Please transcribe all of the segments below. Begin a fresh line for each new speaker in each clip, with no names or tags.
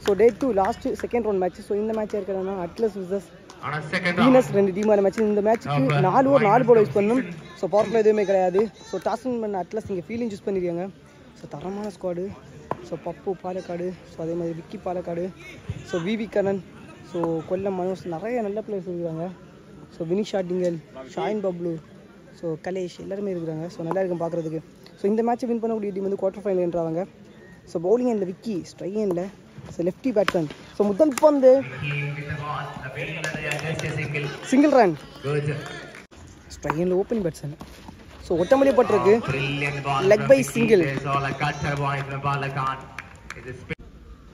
So day two last second round match so இந்த match இருக்கிறதுனா Atlas versus
On a second round.
Venus ரெண்டு டீமான match இந்த மேட்ச்சுக்கு நாலு ஓவர் நாலு பால் யூஸ் பண்ணணும் ஸோ பவர் எதுவுமே கிடையாது ஸோ டாஸிங் பண்ண அட்லஸ் இங்கே ஃபீலிங் யூஸ் பண்ணியிருக்காங்க ஸோ தரமான squad so Pappu Palakkad so அதே மாதிரி Vicky Palakkad so V V Kannan so Kollam Manos நிறைய நல்ல பிளேயர்ஸ் இருக்காங்க ஸோ வினிஷா டிங்கல் ஷாயின் பப்ளு ஸோ கலேஷ் எல்லாருமே இருக்கிறாங்க ஸோ நல்லா இருக்கும் பார்க்குறதுக்கு ஸோ இந்த மேட்ச்சை வின் பண்ணக்கூடிய டீம் வந்து குவார்டர் ஃபைனல் என்றாங்க ஸோ பவுலிங் எண்டில் விக்கி ஸ்ட்ரை எண்டில் ஸோ லெஃப்டி பேட்ஸ்மேன் ஸோ முதல் பந்து
He with the ball. The baiting ladder, just a single.
Single run
Good.
ஸ்ட்ரை எண்டில் ஓப்பனிங் பேட்ஸ்மேன் ஸோ ஒட்டமல்லி பட்டிருக்கு
Brilliant ball.
Leg
from
by
Vicky.
single.
There's all a cutter boy from Balakan. It's a spin.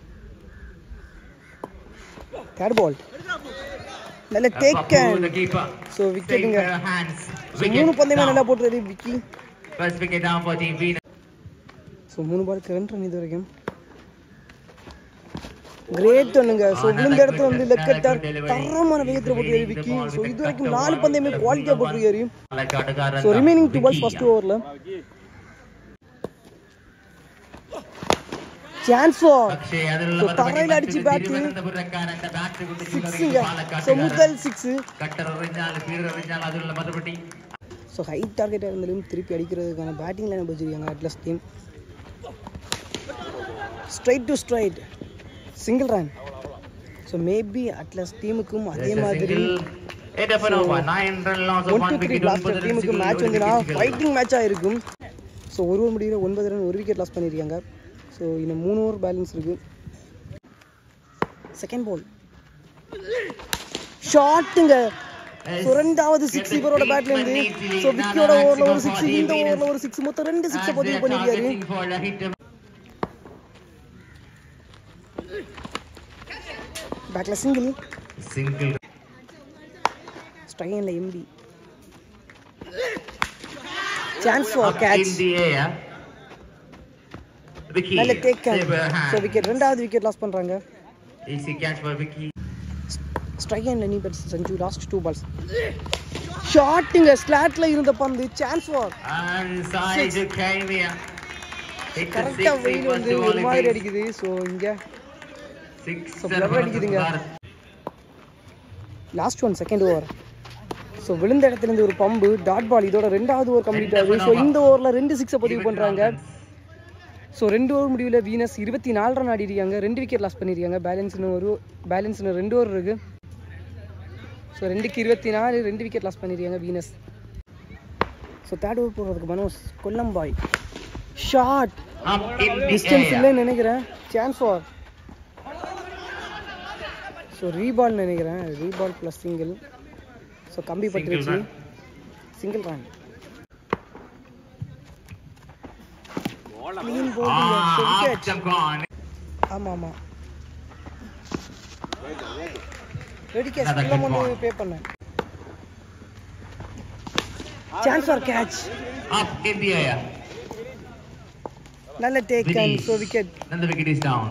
Third ball நல்ல
Uh,
take
Papu, the keeper.
So
Safe
விக்கெட்டுங்க
pair of hands.
So
Wicket
மூணு பந்தயமே
down.
நல்லா போட்டுருது Vicky
First wicket down for Team Venus.
So மூணு பாலுக்கு ரெண்டு run இது வரைக்கும் கிரேட் ஒண்ணுங்க ஸோ விழுந்த இடத்துல வந்து லெக்கட்டா தரமான வேகத்தில் போட்டுருக்காரு விக்கி ஸோ இது வரைக்கும் நாலு பந்தயமே குவாலிட்டியாக போட்டிருக்காரு
Like Odegaard
so
and
remaining two balls
Vicky.
First ஓவரில் சான்ஸ்
പക്ഷേ അതിലുള്ള
So,
മറുപടി
തറയിൽ അടിച്ച്
മറ്റൊരു
bat.
തിരുവനന്തപുരക്കാരന്റെ bat കൊണ്ട്
സിക്സിங்க
പാലക്കാട്ടുകാരൻ.
ஸோ முதல் சிக்ஸ்
കട്ടർ എറിഞ്ഞാൽ കീഴെറിഞ്ഞാൽ അതിനുള്ള മറുപടി
ஸோ ஹை டார்கெட்டாக இருந்தாலும் திருப்பி அடிக்கிறதுக்கான பேட்டிங் லைன் வச்சிருக்காங்க Atlas team straight to straight single run so maybe Atlas டீமுக்கும் அதே மாதிரி
nine run loss
one two three blaster டீமுக்கு மேட்ச் வந்துன்னா ஃபைட்டிங் மேட்சாக இருக்கும் ஸோ ஒரு ஓவர் முடியல ஒன்பது ரன் ஒரு விக்கெட் லாஸ் பண்ணியிருக்காங்க ஸோ இன்னும் மூணு ஓவர் பேலன்ஸ் இருக்கு செகண்ட் பால் ஷாட்டுங்க ஸோ ரெண்டாவது சிக்ஸ் இவரோட பேட்ல இருந்து ஸோ விக்கியோட ஓவரில் ஒரு சிக்ஸ் இந்த ஓவரில் ஒரு சிக்ஸ் மொத்தம் ரெண்டு சிக்ஸை பதிவு பண்ணியிருக்காரு பேக்கில் சிங்கிள்
സിംഗിൾ
ஸ்ட்ரைனில் எம்பி சான்ஸ் ஃபார் கேட்ச் நல்ல டேக் ஸோ விக்கெட் ரெண்டாவது விக்கெட் லாஸ் பண்ணுறாங்க
Easy catch for Vicky.
Strike and any bets Sanju last two balls ஷாட்டுங்க ஸ்லாட்ல இருந்த பந்து chance for
And side came here. Hit the
கரெக்டாக
six,
வெயில்
it was
வந்து
the
ஒரு
ball
மாதிரி
again.
அடிக்குது ஸோ இங்கே
Six
So,
run
blur
for
அடிக்குதுங்க.
Bharat.
Last one second over so விழுந்த இடத்துல இருந்து ஒரு பம்பு டாட் பால் இதோட ரெண்டாவது ஓவர் கம்ப்ளீட் ஆகுது ஸோ இந்த ஓவரில் ரெண்டு சிக்ஸை பதிவு பண்ணுறாங்க ஸோ ரெண்டு ஓவர் முடிவில் வீனஸ் இருபத்தி நாலு ரன் ஆடிருக்காங்க ரெண்டு விக்கெட் லாஸ் பண்ணியிருக்காங்க பேலன்ஸ்னு ஒரு பேலன்ஸ்னு ரெண்டு ஓவர் இருக்கு ஸோ ரெண்டுக்கு இருபத்தி நாலு ரெண்டு விக்கெட் லாஸ் பண்ணியிருக்காங்க வீனஸ் ஸோ தேர்ட் ஓவர் போடுறதுக்கு Manoj Kollam boy shot
Up in the
distance
air.
இல்லைன்னு நினைக்கிறேன் சான்ஸ் ஃபார் ஸோ ரீபால் நினைக்கிறேன் ரீபால் ப்ளஸ் சிங்கிள் ஸோ கம்பி
Single
பட்டுருச்சு
run.
Single run clean
Ah,
போட்டிங்க so
up
wicket
the gone.
ஆமாம் ஆமாம் ரெடி கேஷ்
Another
ஃபுல்லாக
good
வந்து
ball.
பே பண்ணேன் chance for catch
Up in the air.
நல்ல take and
Finish.
So wicket
Then the wicket is down.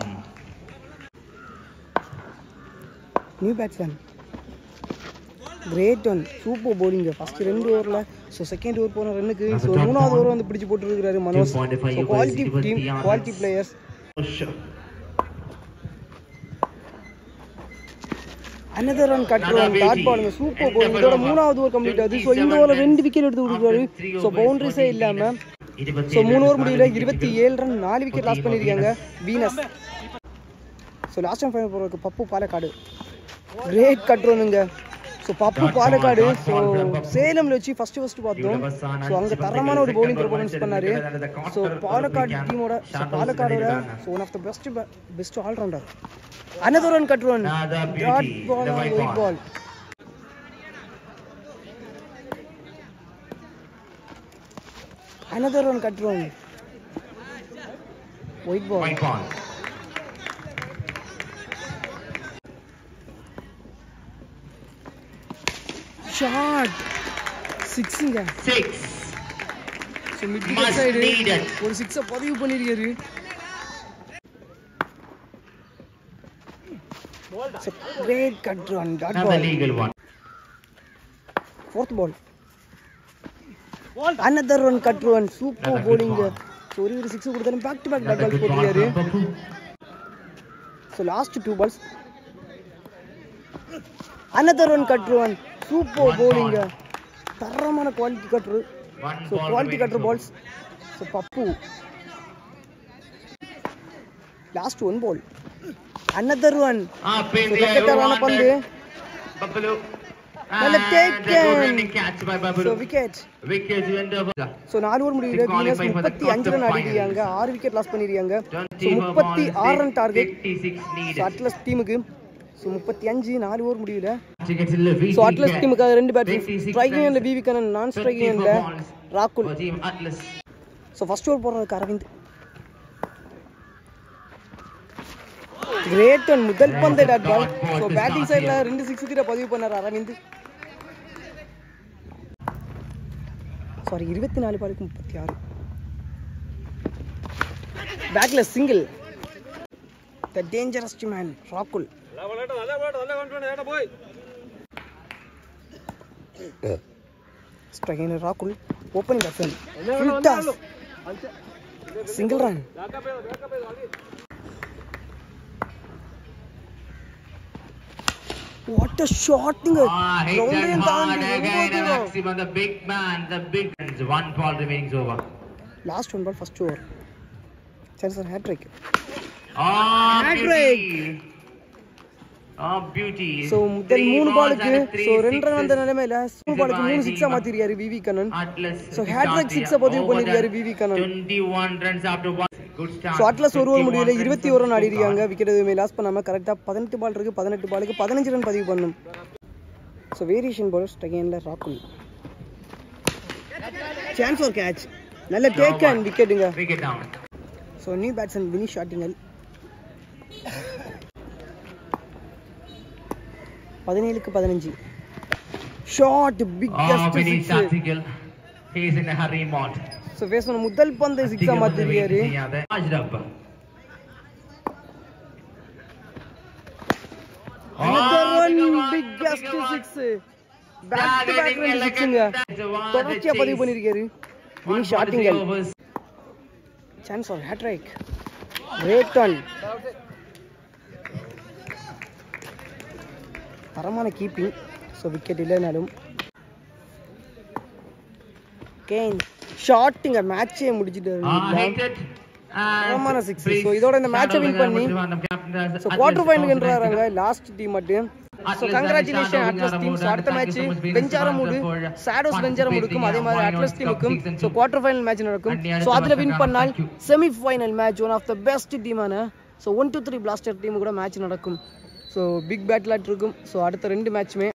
New batsman great one super bowling first ரெண்டு ஓவரில் so second over போன ரன்னுக்கு so மூணாவது ஓவர் வந்து பிடிச்சி போட்டுருக்காரு Manoj
2.5
so quality
overs,
team
21
quality
runs.
Players
Push.
Another run cut
Another
run dot
beauty.
பாலுங்க super
End
bowling
of
இதோட
over.
மூணாவது ஓவர் கம்ப்ளீட் ஆகுது ஸோ இந்த
27
ஓவரில் ரெண்டு விக்கெட் எடுத்து கொடுக்குறாரு
After three
ஸோ
overs,
பவுண்டரிஸே
14
இல்லாமல்
இருபத்தி
ஸோ
ஏழு
மூணு ஓவர்
runs,
முடியல
நாலு
இருபத்தி
wicket
ஏழு ரன் நாலு விக்கெட் லாஸ்
For team
பண்ணியிருக்காங்க Venus so last time final போகிறதுக்கு பப்பு பாலக்காடு கிரேட் கட்டுறோனுங்க so Pappu
Dot
Palakkad
ball, dot
so
ball from Pappu.
சேலம்ல வச்சு ஃபர்ஸ்ட் ஃபர்ஸ்ட் பார்த்தோம் ஸோ அங்கே தரமான ஒரு பவுலிங் பெர்ஃபார்மன்ஸ் பண்ணாரு ஸோ பாலக்காடு டீமோட ஸோ பாலக்காடோட so one of the best best allrounder another run கட்டுறோன்
Another beauty,
dot ball
the white
white
ball.
Ball another one cut wrong white ball
White ball.
shot சிக்ஸுங்க
Six.
So mid
Much
side
needed.
ஒரு சிக்ஸை பதிவு பண்ணியிருக்காரு great cut run dot
Another
ball
legal one.
Fourth ball another one cut run super
Another good
bowling
ball.
So ஒரு ஒரு six கொடுத்தாலும் back to back dot
Another
ball
good ball
போட்டிருக்காரு
from Pappu.
So last two balls another one cutter one super bowling தரமான quality cutter
One
so
ball
quality
remaining
cutter
over.
Balls so Pappu last one ball another one
Up in
so
the air,
வெக்கட்டான
one
பந்து
Babalu.
நல்ல
And
taken.
a good running catch by
so
Babalu.
Wicket
Wicket went over.
So நாலு over முடியல
To qualify
Venus
for the
முப்பத்தி அஞ்சு run
quarter
ஆடிருக்காங்க ஆறு wicket loss பண்ணிருக்காங்க ஸோ
20 for
முப்பத்தி
balls,
ஆறு run target
56
so
needed.
Atlas டீமுக்கு ஸோ முப்பத்தி அஞ்சு நாலு ஓவர் முடியல
To get to live,
so Atlas டீமுக்காக ரெண்டு bats
26
striking
runs,
and V கண்ணன் நான்
24
ஸ்ட்ரைக்கிங் அண்ட்
balls
ராகுல்
for Team Atlas.
So first over போடுறதுக்கு அரவிந்த் கிரேட் ஒன் முதல் பந்து டாட் பால் ஸோ பேட்டிங் சைடில் ரெண்டு சிக்ஸ் கிட்ட பதிவு பண்ணார் அரவிந்த் சாரி இருபத்தி நாலு பாலுக்கு முப்பத்தி ஆறு பேக்ல சிங்கிள் த டேஞ்சரஸ்ட் மேன் ராகுல் ஸ்ட்ரைனர் ராகுல் opening batsman single run what a ஷாட்டிங்
Ah, hit that hard again. And Maximum, the big man, the big ones. One ball remaining over.
Last one ball first over சரி sir hattrick
Oh,
Hat-trick.
beauty. Oh, beauty.
So முதல்
Three
மூணு
balls
பாலுக்கு
and three
so ரெண்டு run வந்த
sixes.
நிலைமையில மூணு பாலுக்கு மூணு சிக்ஸா மாத்திருக்காரு விவி Kannan
Atlas
So,
is
hat-trick
starting
six-அ பதிவு
over
பண்ணிருக்காரு
the
V V Kannan.
21 runs after one. Good start.
So Atlas ஒரு ஓவர்
21
முடியல
runs
இருபத்தி
from
ஒரு ரன் ஆடி
Stuttgart.
இருக்காங்க விக்கெட் எதுவுமே லாஸ் பண்ணாம கரெக்டாக பதினெட்டு பால் இருக்கு பதினெட்டு பாலுக்கு பதினஞ்சு ரன் பதிவு பண்ணும் ஸோ வேரியேஷன் பால் ஸ்டெகேனில் ராகுல் சான்ஸ் ஒரு கேட்ச் நல்ல டேக் அண்ட் விக்கெட்டுங்க
Wicket down.
So new batsman Vini Shottingal பதினேழுக்கு பதினஞ்சு short
Oh,
biggest
Vinny
six
Tactical. He's in a hurry mode.
So பேசணும் முதல் பந்து சிக்ஸா மாத்திருக்காரு
Charged up.
Another
Oh,
one,
big one,
biggest
big one.
six. Back to back
Targeting
ரெண்டு
elegant.
சிக்ஸுங்க
That's one
தொடர்ச்சியா
that
பதிவு
chase.
பண்ணிருக்காரு
One
Vini
ball,
Shottingal
three overs.
Chance or hattrick great one தரமான கீப்பிங் ஸோ விக்கெட் இல்லைனாலும் can ஷாட்டிங்க மேட்சே முடிச்சிட்டு
Ah, hit it. And
தரமான சிக்ஸ்
please
ஸோ இதோட இந்த மேட்சை
start
வின்
over
பண்ணி
the Trivandrum captain as
so
Atlas
quarter
bounce
ஃபைனல்ன்றாங்க
back.
லாஸ்ட் டீம் மட்டும் so
Atlas
congratulation
Alexander
Atlas team so
Vinjaramood,
அடுத்த
thank
match
you so much, Venus
Venjaramoodu
Samantha, for
Shadows பெஞ்சாரமூடுக்கும் அதே மாதிரி
participating in
Atlas
our
டீமுக்கும்
Cup season
so
two.
Quarter final match நடக்கும்
And the
so
அடுத்த
அதில் win
match
பண்ணால்
thank you.
Semi final match one of the best டீமான so one two three blaster team கூட match நடக்கும் so big battle இருக்கும் so அடுத்த ரெண்டு மேட்ச்சுமே